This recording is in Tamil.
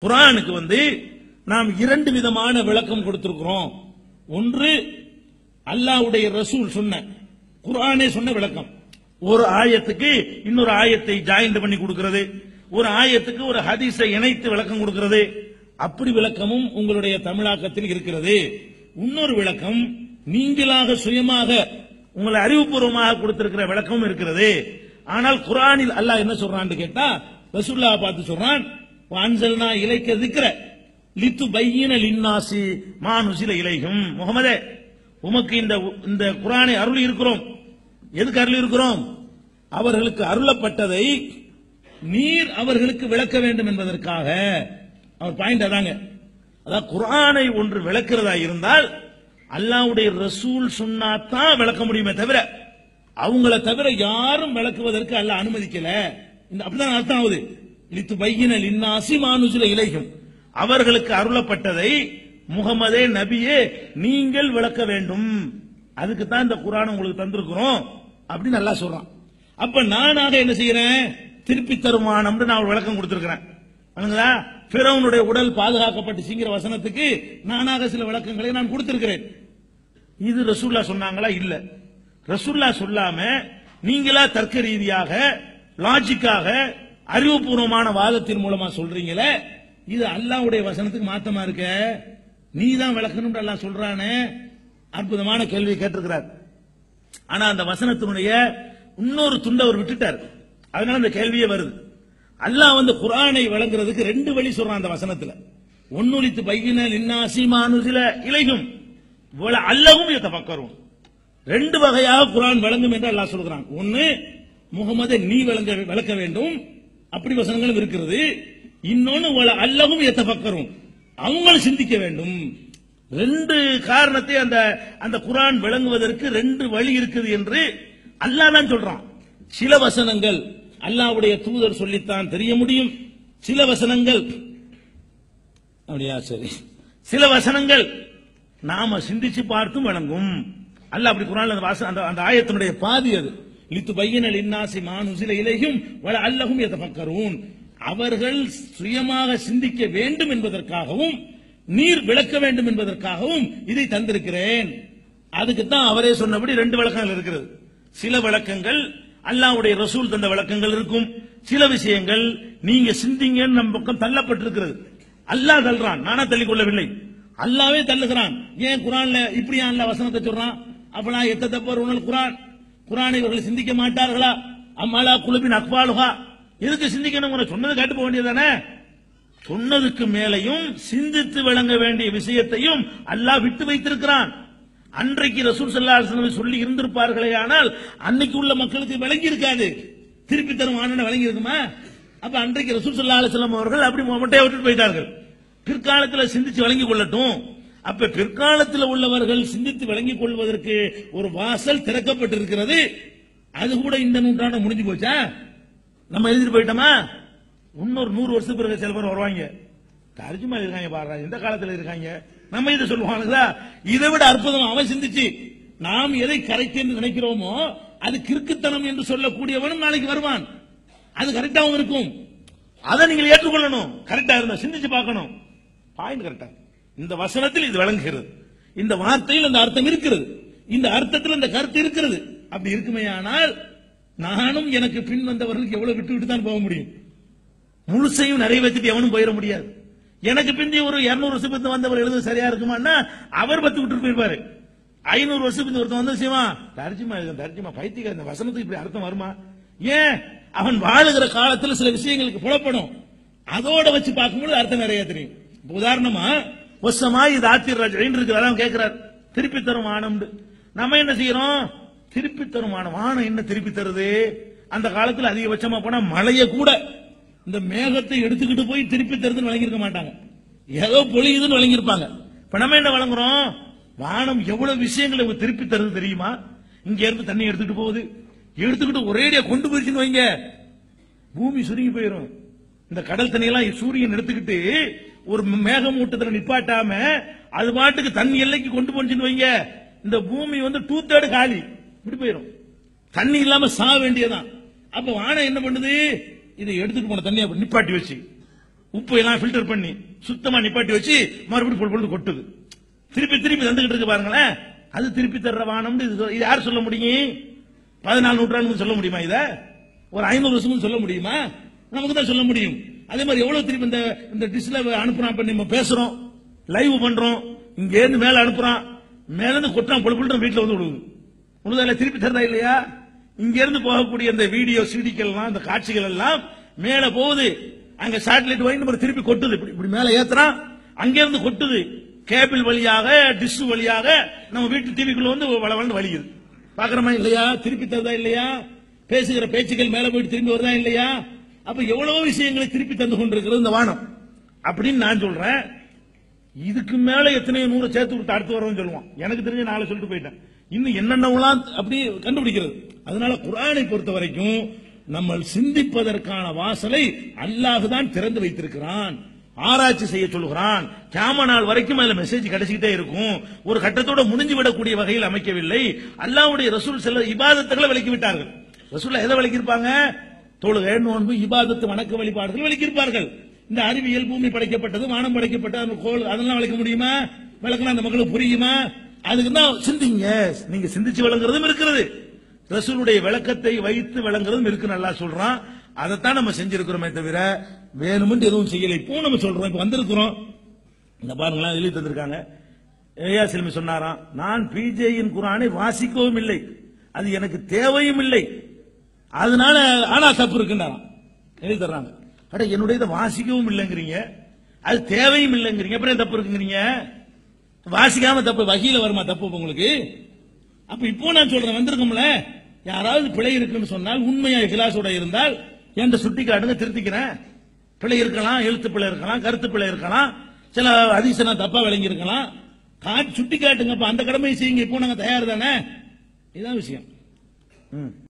குர்ஆனுக்கு வந்து நாம் இரண்டு விதமான விளக்கம் கொடுத்திருக்கிறோம் ஒன்று அல்லாஹ்வுடைய ரசூல் சொன்ன குர்ஆனே சொன்ன விளக்கம் ஒரு ஆயத்துக்கு இன்னொரு ஆயத்தை ஜாயிண்ட் பண்ணி கொடுக்கிறது ஒரு ஆயத்துக்கு ஒரு ஹதீஸை இணைத்து விளக்கம் கொடுக்கிறது அப்படி விளக்கமும் உங்களுடைய தமிழாக்கத்தில் இருக்கிறது இன்னொரு விளக்கம் நீங்களாக சுயமாக உங்களை அறிவுபூர்வமாக கொடுத்திருக்கிற விளக்கமும் இருக்கிறது ஆனால் குர்ஆனில் அல்லாஹ் என்ன சொல்றான்னு கேட்டா ரசூல்லா பார்த்து சொல்றான் வான்சல்னா இலைக்க திக்கிற லித்து பையின லின்னாசி மானுசில இலைகும் முகமதே உமக்கு இந்த இந்த குரானை அருள் இருக்கிறோம் எதுக்கு அருள் இருக்கிறோம் அவர்களுக்கு அருளப்பட்டதை நீர் அவர்களுக்கு விளக்க வேண்டும் என்பதற்காக அவர் பாயிண்ட் அதாங்க அதாவது குர்ஆனை ஒன்று விளக்குறதா இருந்தால் அல்லாஹ்வுடைய ரசூல் சொன்னாதான் விளக்க முடியுமே தவிர அவங்கள தவிர யாரும் விளக்குவதற்கு அல்லாஹ் அனுமதிக்கல இந்த அப்படிதான் அர்த்தம் ஆகுது லித்து பையின லின்னாசி மானுசில இலைகும் அவர்களுக்கு அருளப்பட்டதை முகமதே நபியே நீங்கள் விளக்க வேண்டும் அதுக்கு தான் இந்த குரான் உங்களுக்கு தந்திருக்கிறோம் அப்படின்னு நல்லா சொல்றான் அப்ப நானாக என்ன செய்யறேன் திருப்பி தருமானம்னு நான் ஒரு விளக்கம் கொடுத்திருக்கிறேன் வணங்குதா பிறவனுடைய உடல் பாதுகாக்கப்பட்டுச்சுங்கிற வசனத்துக்கு நானாக சில விளக்கங்களை நான் கொடுத்திருக்கிறேன் இது ரசூல்லா சொன்னாங்களா இல்ல ரசூல்லா சொல்லாம நீங்களா தர்க்க ரீதியாக லாஜிக்காக அறிவுபூர்வமான வாதத்தின் மூலமா சொல்றீங்களே இது அல்லாஹ்வுடைய வசனத்துக்கு மாத்தமா இருக்க நீ தான் விளக்கணும் அல்லாஹ் சொல்றானே அற்புதமான கேள்வி கேட்டிருக்கிறார் ஆனா அந்த வசனத்தினுடைய இன்னொரு துண்டை அவர் விட்டுட்டார் அதனால அந்த கேள்வியே வருது அல்லாஹ் வந்து குர்ஆனை வழங்குறதுக்கு ரெண்டு வழி சொல்றான் அந்த வசனத்துல ஒன்னுரித்து பையின லின்னாசி மானுசில இலைகும் வல அல்லவும் தபக்கரும் ரெண்டு வகையாக குர்ஆன் வழங்கும் என்று அல்லாஹ் சொல்கிறான் ஒன்னு முகமதை நீ விளங்க விளக்க வேண்டும் அப்படி வசனங்களும் இருக்கிறது இன்னொன்னு வல அல்லவும் எத்தபக்கரும் அவங்களும் சிந்திக்க வேண்டும் ரெண்டு காரணத்தை அந்த அந்த குர்ஆன் விளங்குவதற்கு ரெண்டு வழி இருக்குது என்று அல்லாஹ் தான் சொல்றான் சில வசனங்கள் அல்லாஹ்வுடைய தூதர் சொல்லித்தான் தெரிய முடியும் சில வசனங்கள் அப்படியா சரி சில வசனங்கள் நாம சிந்திச்சு பார்த்தும் வழங்கும் அல்லாஹ் அப்படி குரான்ல அந்த வாச- அந்த அந்த ஆயத்தினுடைய பாதி அது லித்து பையனல் இன்னாசி மானுசில இலையும் வல அல்லகும் எதபக்கரூன் அவர்கள் சுயமாக சிந்திக்க வேண்டும் என்பதற்காகவும் நீர் விளக்க வேண்டும் என்பதற்காகவும் இதை தந்திருக்கிறேன் அதுக்கு தான் அவரே சொன்னபடி ரெண்டு விளக்கங்கள் இருக்கிறது சில விளக்கங்கள் அல்லாஹ்வுடைய ரசூல் தந்த விளக்கங்கள் இருக்கும் சில விஷயங்கள் நீங்க சிந்திங்கன்னு நம்ம பக்கம் தள்ளப்பட்டிருக்கிறது அல்லாஹ் தள்ளுறான் நானா தள்ளிக் கொள்ளவில்லை அல்லாவே தள்ளுகிறான் ஏன் குரான்ல இப்படியா அல்லாஹ் வசனத்தை சொல்றான் அப்பனா எத்த தப்பர் உணல் குரான் குரானை இவர்கள் சிந்திக்க மாட்டார்களா அம்மாலா குழுப்பின் அக்பாலுகா எதுக்கு சிந்திக்கணும் சொன்னது கேட்டு போக வேண்டியதானே சொன்னதுக்கு மேலையும் சிந்தித்து விளங்க வேண்டிய விஷயத்தையும் அல்லாஹ் விட்டு வைத்திருக்கிறான் அன்றைக்கு ரசூல் ஸல்லல்லாஹு அலைஹி வஸல்லம் சொல்லி இருந்திருப்பார்களே ஆனால் அன்னைக்கு உள்ள மக்களுக்கு விளங்கி இருக்காது திருப்பி தரும் ஆனன விளங்கி இருக்குமா அப்ப அன்றைக்கு ரசூல் ஸல்லல்லாஹு அலைஹி வஸல்லம் அவர்கள் அப்படி மொட்டையை விட்டுட்டு போயிட்டார்கள் பிற்காலத்தில் சிந்திச்சு விளங்கிக் கொள்ளட்டும் அப்ப பிற்காலத்தில் உள்ளவர்கள் சிந்தித்து விளங்கிக் கொள்வதற்கு ஒரு வாசல் திறக்கப்பட்டிருக்கிறது அது கூட இந்த நூற்றாண்டு முடிஞ்சு போச்சா நம்ம எழுதிட்டு போயிட்டோமா இன்னொரு நூறு வருஷத்துக்கு பிறகு சில பேர் வருவாங்க தர்ஜுமா இருக்காங்க பாரு எந்த காலத்துல இருக்காங்க நம்ம இதை சொல்லுவாங்களா இதை விட அற்புதம் அவன் சிந்திச்சு நாம் எதை கரெக்ட் என்று நினைக்கிறோமோ அது கிறுக்குத்தனம் என்று சொல்லக்கூடியவனும் நாளைக்கு வருவான் அது கரெக்டாவும் இருக்கும் அதை நீங்கள் ஏற்றுக்கொள்ளணும் கரெக்டா இருந்தா சிந்திச்சு பார்க்கணும் பாயிண்ட் கரெக்டா இந்த வசனத்தில் இது விளங்குகிறது இந்த வார்த்தையில் அந்த அர்த்தம் இருக்கிறது இந்த அர்த்தத்தில் அந்த கருத்து இருக்கிறது அப்படி இருக்குமே ஆனால் நானும் எனக்கு பின் வந்தவர்களுக்கு எவ்வளவு விட்டு விட்டு தான் போக முடியும் முழுசையும் நிறைவேற்றிட்டு எவனும் போயிட முடியாது எனக்கு பிந்தி ஒரு 200 வருஷம் பிந்தி வந்தவர் எழுத சரியா இருக்குமான்னா அவர் பத்து விட்டு போயிருப்பாரு ஐநூறு வருஷம் பிந்தி ஒருத்தன் வந்து செய்வா தர்ஜிமா எழுத தர்ஜிமா பைத்தியக்கார இந்த வசனத்துக்கு இப்படி அர்த்தம் வருமா ஏன் அவன் வாழுகிற காலத்துல சில விஷயங்களுக்கு புலப்படும் அதோட வச்சு பார்க்கும்போது அர்த்தம் நிறைய தெரியும் இப்ப உதாரணமா ஒசமாய் இது ஆத்திர ராஜன் இருக்கிறார் கேட்கிறார் திருப்பி தரும் ஆனம்னு நம்ம என்ன செய்யறோம் திருப்பி தரும் ஆனம் வானம் என்ன திருப்பி தருது அந்த காலத்துல அதிகபட்சமா போனா மழைய கூட இந்த மேகத்தை எடுத்துக்கிட்டு போய் திருப்பி தருதுன்னு வழங்கியிருக்க மாட்டாங்க ஏதோ பொழியுதுன்னு வழங்கியிருப்பாங்க இப்ப நம்ம என்ன வழங்குறோம் வானம் எவ்வளவு விஷயங்களை இவங்க திருப்பி தருது தெரியுமா இங்க இருந்து தண்ணி எடுத்துட்டு போகுது எடுத்துக்கிட்டு ஒரேடியா கொண்டு போயிருச்சுன்னு வைங்க பூமி சுருங்கி போயிடும் இந்த கடல் தண்ணியெல்லாம் சூரியன் எடுத்துக்கிட்டு ஒரு மேகமூட்டத்துல நிப்பாட்டாம அது பாட்டுக்கு தண்ணி எல்லைக்கு கொண்டு போச்சுன்னு வைங்க இந்த பூமி வந்து டூ தேர்டு காலி இப்படி போயிடும் தண்ணி இல்லாம சாக வேண்டியதான் அப்ப வானம் என்ன பண்ணுது இதை எடுத்துட்டு போன தண்ணி அப்படி நிப்பாட்டி வச்சு உப்பு எல்லாம் ஃபில்டர் பண்ணி சுத்தமா நிப்பாட்டி வச்சு மறுபடியும் பொல் பொழுது கொட்டுது திருப்பி திருப்பி தந்துகிட்டு இருக்கு பாருங்களேன் அது திருப்பி தர்ற வானம்னு இது சொல்- இது யார் சொல்ல முடியும் பதினாலு நூற்றாண்டு சொல்ல முடியுமா இத ஒரு ஐநூறு வருஷமும் சொல்ல முடியுமா நமக்கு தான் சொல்ல முடியும் அதே மாதிரி எவ்வளவு திருப்பி இந்த இந்த டிஷ்ல அனுப்புறான் இப்ப நம்ம பேசுறோம் லைவ் பண்றோம் இங்க இருந்து மேல அனுப்புறான் மேல இருந்து கொட்டான் பொழு பொழு வீட்டுல வந்து விடுது உனதால திருப்பி தர்றா இல்லையா இங்க இருந்து போகக்கூடிய இந்த வீடியோ சிடிக்கள் எல்லாம் இந்த காட்சிகள் எல்லாம் மேல போகுது அங்க சேட்டலைட் வாங்கி நம்ம திருப்பி கொட்டுது இப்படி இப்படி மேல ஏத்துறான் அங்க இருந்து கொட்டுது கேபிள் வழியாக டிஷ் வழியாக நம்ம வீட்டு டிவிக்குள்ள வந்து வளவளன்னு வலிக்குது பாக்குறோமா இல்லையா திருப்பி தருதா இல்லையா பேசுகிற பேச்சுக்கள் மேல போயிட்டு திரும்பி வருதா இல்லையா அப்ப எவ்வளவோ விஷயங்களை திருப்பி தந்து கொண்டிருக்கிறது இந்த வானம் அப்படின்னு நான் சொல்றேன் இதுக்கு மேல எத்தனையோ நூறு சேர்த்து விட்டு அடுத்து வரவும் சொல்லுவான் எனக்கு தெரிஞ்ச நாளை சொல்லிட்டு போயிட்டேன் இன்னும் என்னென்னலாம் அப்படி கண்டுபிடிக்கிறது அதனால குர்ஆனை பொறுத்த வரைக்கும் நம்ம சிந்திப்பதற்கான வாசலை அல்லாஹ் தான் திறந்து வைத்திருக்கிறான் ஆராய்ச்சி செய்ய சொல்லுகிறான் கியாம நாள் வரைக்கும் அதுல மெசேஜ் கிடைச்சிக்கிட்டே இருக்கும் ஒரு கட்டத்தோட முடிஞ்சு விடக்கூடிய வகையில் அமைக்கவில்லை அல்லாஹ்வுடைய ரசூல் சில இபாதத்துகளை விலக்கி விட்டார்கள் ரசூல் எதை விலக்கியிருப்பாங்க தொழுகை நோன்பு இபாதத்து வணக்க வழிபாடுகள் விலக்கியிருப்பார்கள் இந்த அறிவியல் பூமி படைக்கப்பட்டது வானம் படைக்கப்பட்டது அந்த கோள் அதெல்லாம் விளக்க முடியுமா விளக்குனா அந்த மக்களுக்கு புரியுமா அதுக்கு தான் சிந்திங்க நீங்க சிந்திச்சு விளங்குறதும் இருக்கிறது ரசூலுடைய விளக்கத்தை வைத்து விளங்குறதும் இருக்கு நல்லா சொல்றான் அதைத்தான் நம்ம செஞ்சிருக்கிறோமே தவிர வேணுமென்று எதுவும் செய்யலை இப்போ நம்ம சொல்றோம் இப்ப வந்திருக்கிறோம் இந்த பாருங்களேன் எழுதி தந்திருக்காங்க ஏயா செல்மி சொன்னாராம் நான் பிஜேயின் குரானை வாசிக்கவும் இல்லை அது எனக்கு தேவையும் இல்லை அதனால ஆனா தப்பு இருக்குன்றாராம் எழுதி தர்றாங்க அட என்னுடைய இதை வாசிக்கவும் இல்லைங்கிறீங்க அது தேவையும் இல்லைங்கிறீங்க அப்புறம் ஏன் தப்பு இருக்குங்கிறீங்க வாசிக்காம தப்பு வகையில வருமா தப்பு இப்ப உங்களுக்கு அப்ப இப்போ நான் சொல்றேன் வந்திருக்கோம்ல யாராவது பிழை இருக்குன்னு சொன்னால் உண்மையா கிளாஸோட இருந்தால் என்ற சுட்டி காட்டுங்க திருத்திக்கிறேன் பிழை இருக்கலாம் எழுத்து பிழை இருக்கலாம் கருத்து பிழை இருக்கலாம் சில அதிசயம் தப்பா விளங்கி இருக்கலாம் காட்டு சுட்டி காட்டுங்க அப்ப அந்த கடமையை செய்யுங்க இப்போ நாங்க தயார் தானே இதுதான் விஷயம் ம்